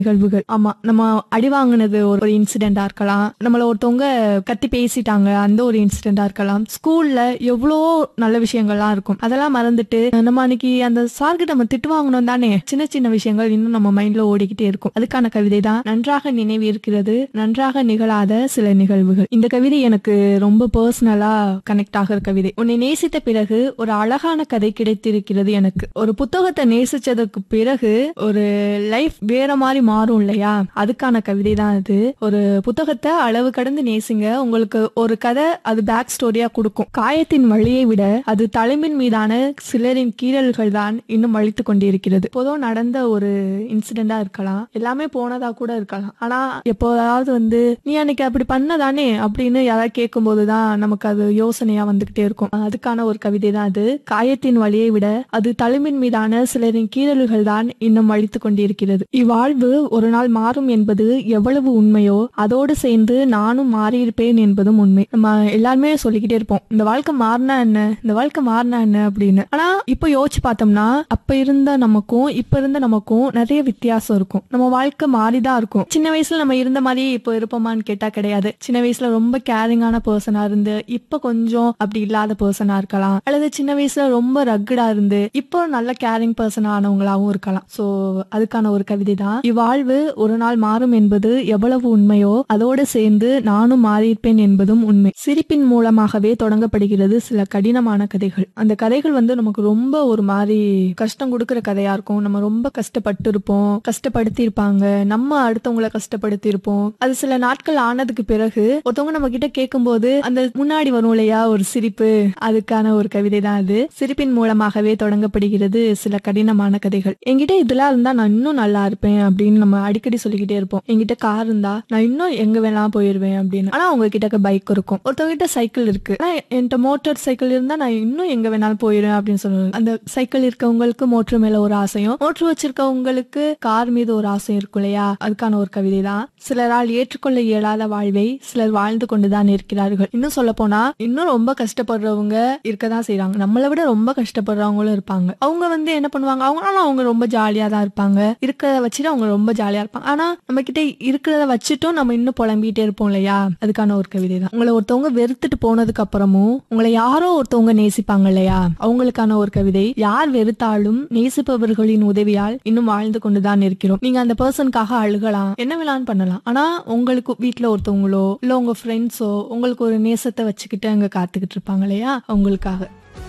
நிகழ்வுகள் ஆமா நம்ம அடி வாங்கினது ஒரு இன்சிடென்டா இருக்கலாம் நம்மள ஒருத்தவங்க கத்தி பேசிட்டாங்க அந்த ஒரு இன்சிடென்டா இருக்கலாம் ஸ்கூல்ல எவ்வளோ நல்ல விஷயங்கள்லாம் இருக்கும் அதெல்லாம் மறந்துட்டு நம்ம அன்னைக்கு அந்த சார்கிட்ட நம்ம திட்டு வாங்கணும் தானே சின்ன சின்ன விஷயங்கள் இன்னும் நம்ம மைண்ட்ல ஓடிக்கிட்டே இருக்கும் அதுக்கான கவிதை தான் நன்றாக நினைவு இருக்கிறது நன்றாக நிகழாத சில நிகழ்வுகள் இந்த கவிதை எனக்கு ரொம்ப பர்சனலா கனெக்ட் ஆகிற கவிதை உன்னை நேசித்த பிறகு ஒரு அழகான கதை கிடைத்திருக்கிறது எனக்கு ஒரு புத்தகத்தை நேசிச்சதுக்கு பிறகு ஒரு லைஃப் வேற மாதிரி மாறும் இல்லையா அதுக்கான கவிதை தான் அது ஒரு புத்தகத்தை அளவு கடந்து நேசிங்க உங்களுக்கு ஒரு கதை அது பேக் ஸ்டோரியா கொடுக்கும் காயத்தின் வழியை விட அது தலைமின் மீதான சிலரின் கீறல்கள் தான் இன்னும் வலித்து கொண்டிருக்கிறது இப்போதும் நடந்த ஒரு இன்சிடென்டா இருக்கலாம் எல்லாமே போனதா கூட இருக்கலாம் ஆனா எப்போதாவது வந்து நீ அன்னைக்கு அப்படி பண்ணதானே அப்படின்னு யாராவது கேட்கும் போதுதான் நமக்கு அது யோசனையா வந்துகிட்டே இருக்கும் அதுக்கான ஒரு கவிதை தான் அது காயத்தின் வழியை விட அது தலைமின் மீதான சிலரின் கீறல்கள் தான் இன்னும் வலித்து கொண்டிருக்கிறது இவ்வாழ்வு ஒரு நாள் மாறும் என்பது எவ்வளவு உண்மையோ அதோடு சேர்ந்து நானும் மாறியிருப்பேன் என்பதும் உண்மை நம்ம எல்லாருமே சொல்லிக்கிட்டே இருப்போம் இந்த வாழ்க்கை மாறினா என்ன இந்த வாழ்க்கை மாறினா என்ன அப்படின்னு ஆனா இப்ப யோசிச்சு பார்த்தோம்னா அப்ப இருந்த நமக்கும் இப்ப இருந்த நமக்கும் நிறைய வித்தியாசம் இருக்கும் நம்ம வாழ்க்கை மாறிதான் இருக்கும் சின்ன வயசுல நம்ம இருந்த மாதிரி இப்போ இருப்போமான்னு கேட்டா கிடையாது சின்ன வயசுல ரொம்ப கேரிங்கான பர்சனா இருந்து இப்ப கொஞ்சம் அப்படி இல்லாத பர்சனா இருக்கலாம் அல்லது சின்ன வயசுல ரொம்ப ரக்குடா இருந்து இப்போ நல்ல கேரிங் பர்சன் ஆனவங்களாவும் இருக்கலாம் சோ அதுக்கான ஒரு கவிதை தான் இவ்வாழ்வு ஒரு நாள் மாறும் என்பது எவ்வளவு உண்மையோ அதோடு சேர்ந்து நானும் மாறியிருப்பேன் என்பதும் உண்மை சிரிப்பின் மூலமாகவே தொடங்கப்படுகிறது சில கடினமான கதைகள் அந்த கதைகள் வந்து நமக்கு ரொம்ப ஒரு மாதிரி கஷ்டம் கொடுக்கிற கதையா இருக்கும் நம்ம ரொம்ப கஷ்டப்பட்டு இருப்போம் கஷ்டப்படுத்தி இருப்பாங்க நம்ம அடுத்தவங்கள கஷ்டப்படுத்தி இருப்போம் அது சில நாட்கள் ஆனதுக்கு பிறகு ஒருத்தவங்க நம்ம கிட்ட கேட்கும்போது அந்த முன்னாடி வரும் இல்லையா ஒரு சிரிப்பு அதுக்கான ஒரு கவிதை தான் அது சிரிப்பின் மூலமாகவே தொடங்கப்படுகிறது சில கடினமான கதைகள் என்கிட்ட இதெல்லாம் இருந்தா நான் இன்னும் நல்லா இருப்பேன் அப்படின்னு நம்ம அடிக்கடி சொல்லிக்கிட்டே இருப்போம் என்கிட்ட கார் இருந்தா நான் இன்னும் எங்க வேணா போயிருவேன் அப்படின்னு ஆனா அவங்க கிட்ட பைக் இருக்கும் ஒருத்தவங்க கிட்ட சைக்கிள் இருக்கு ஆனா என்கிட்ட மோட்டார் சைக்கிள் இருந்தா நான் இன்னும் எங்க வேணாலும் போயிருவேன் அப்படின்னு சொல்லுவாங்க அந்த சைக்கிள் இருக்கவங்களுக்கு மோட்டர் மேல ஒரு ஆசையும் மோட்டர் வச்சிருக்கவங்களுக்கு கார் மீது ஒரு ஆசையும் இருக்கும் இல்லையா அதுக்கான ஒரு கவிதை தான் சிலரால் ஏற்றுக்கொள்ள இயலாத வாழ்வை சிலர் வாழ்ந்து கொண்டுதான் இருக்கிறார்கள் இன்னும் சொல்ல போனா இன்னும் ரொம்ப கஷ்டப்படுறவங்க இருக்கதான் செய்றாங்க நம்மளை விட ரொம்ப கஷ்டப்படுறவங்களும் இருப்பாங்க அவங்க வந்து என்ன பண்ணுவாங்க அவங்களாலும் அவங்க ரொம்ப ஜாலியா தான் இருப்பாங்க இருக்கிறத வச்சுட்டு அவங்க ரொம்ப ஜாலியா இருப்பாங்க ஆனா நம்ம கிட்ட இருக்கிறத வச்சுட்டும் நம்ம இன்னும் புலம்பிட்டே இருப்போம் இல்லையா அதுக்கான ஒரு கவிதை தான் உங்களை ஒருத்தவங்க வெறுத்துட்டு போனதுக்கு அப்புறமும் உங்களை யாரோ ஒருத்தவங்க நேசிப்பாங்க இல்லையா அவங்களுக்கான ஒரு கவிதை யார் வெறுத்தாலும் நேசிப்பவர்களின் உதவியால் இன்னும் வாழ்ந்து கொண்டுதான் இருக்கிறோம் நீங்க அந்த பர்சனுக்காக அழுகலாம் என்ன வேணாலும் பண்ணலாம் ஆனா உங்களுக்கு வீட்ல ஒருத்தவங்களோ இல்ல உங்க ஃப்ரெண்ட்ஸோ உங்களுக்கு ஒரு நேசத்தை வச்சுக்கிட்டு அங்க காத்துக்கிட்டு இருப்பாங்க இல்லையா அவங்களுக்காக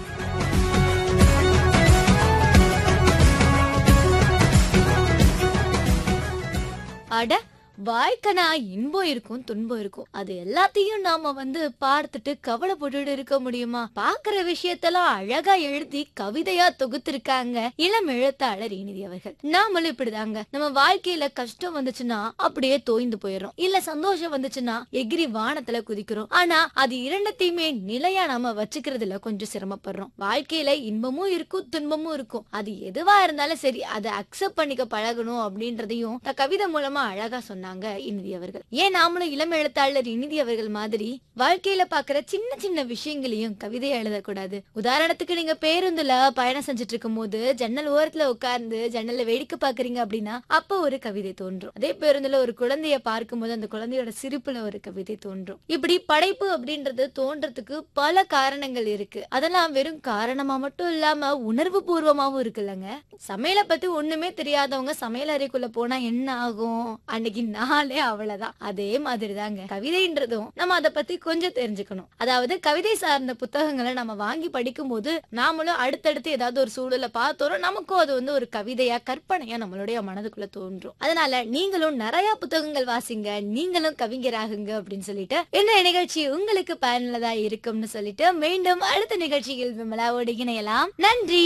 அட வாழ்க்கைனா இன்பம் இருக்கும் துன்பம் இருக்கும் அது எல்லாத்தையும் நாம வந்து பார்த்துட்டு கவலைப்பட்டுட்டு இருக்க முடியுமா பாக்குற விஷயத்தெல்லாம் அழகா எழுதி கவிதையா தொகுத்திருக்காங்க இளம் எழுத்தாளர் இனிதி அவர்கள் நாமளும் இப்படிதாங்க நம்ம வாழ்க்கையில கஷ்டம் வந்துச்சுன்னா அப்படியே தோய்ந்து போயிடும் இல்ல சந்தோஷம் வந்துச்சுன்னா எகிரி வானத்துல குதிக்கிறோம் ஆனா அது இரண்டத்தையுமே நிலையா நாம வச்சுக்கிறதுல கொஞ்சம் சிரமப்படுறோம் வாழ்க்கையில இன்பமும் இருக்கும் துன்பமும் இருக்கும் அது எதுவா இருந்தாலும் சரி அதை அக்செப்ட் பண்ணிக்க பழகணும் அப்படின்றதையும் இந்த கவிதை மூலமா அழகா சொன்னாங்க இனிதி அவர்கள் ஏன் நாமளும் இளம் எழுத்தாளர் இனிதி அவர்கள் மாதிரி வாழ்க்கையில பாக்குற சின்ன சின்ன விஷயங்களையும் கவிதையா எழுதக்கூடாது உதாரணத்துக்கு நீங்க பேருந்துல பயணம் செஞ்சுட்டு இருக்கும் போது ஜன்னல் ஓரத்துல உட்கார்ந்து ஜன்னல்ல வேடிக்கை பாக்குறீங்க அப்படின்னா அப்ப ஒரு கவிதை தோன்றும் அதே பேருந்துல ஒரு குழந்தைய பார்க்கும்போது அந்த குழந்தையோட சிரிப்புல ஒரு கவிதை தோன்றும் இப்படி படைப்பு அப்படின்றது தோன்றதுக்கு பல காரணங்கள் இருக்கு அதெல்லாம் வெறும் காரணமா மட்டும் இல்லாம உணர்வு பூர்வமாவும் இருக்குல்லங்க சமையலை பத்தி ஒண்ணுமே தெரியாதவங்க சமையல் அறைக்குள்ள போனா என்ன ஆகும் அன்னைக்கு நாளே அவ்வளவுதான் அதே மாதிரிதாங்க கவிதைன்றதும் நம்ம அதை பத்தி கொஞ்சம் தெரிஞ்சுக்கணும் அதாவது கவிதை சார்ந்த புத்தகங்களை நம்ம வாங்கி படிக்கும் போது நாமளும் அடுத்தடுத்து ஏதாவது ஒரு சூழலை பார்த்தோம் நமக்கும் அது வந்து ஒரு கவிதையா கற்பனையா நம்மளுடைய மனதுக்குள்ள தோன்றும் அதனால நீங்களும் நிறைய புத்தகங்கள் வாசிங்க நீங்களும் கவிஞராகுங்க அப்படின்னு சொல்லிட்டு இந்த நிகழ்ச்சி உங்களுக்கு பயனுள்ளதா இருக்கும்னு சொல்லிட்டு மீண்டும் அடுத்த நிகழ்ச்சியில் விமலாவோடு இணையலாம் நன்றி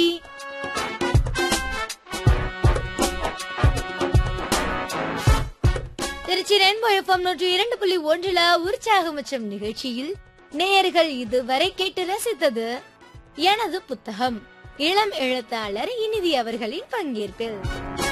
திருச்சி ரெயின்போ எஃப்எம் நூற்றி இரண்டு புள்ளி ஒன்றுல உற்சாகம் உச்சம் நிகழ்ச்சியில் நேயர்கள் இதுவரை கேட்டு ரசித்தது எனது புத்தகம் இளம் எழுத்தாளர் இனிதி அவர்களின் பங்கேற்பில்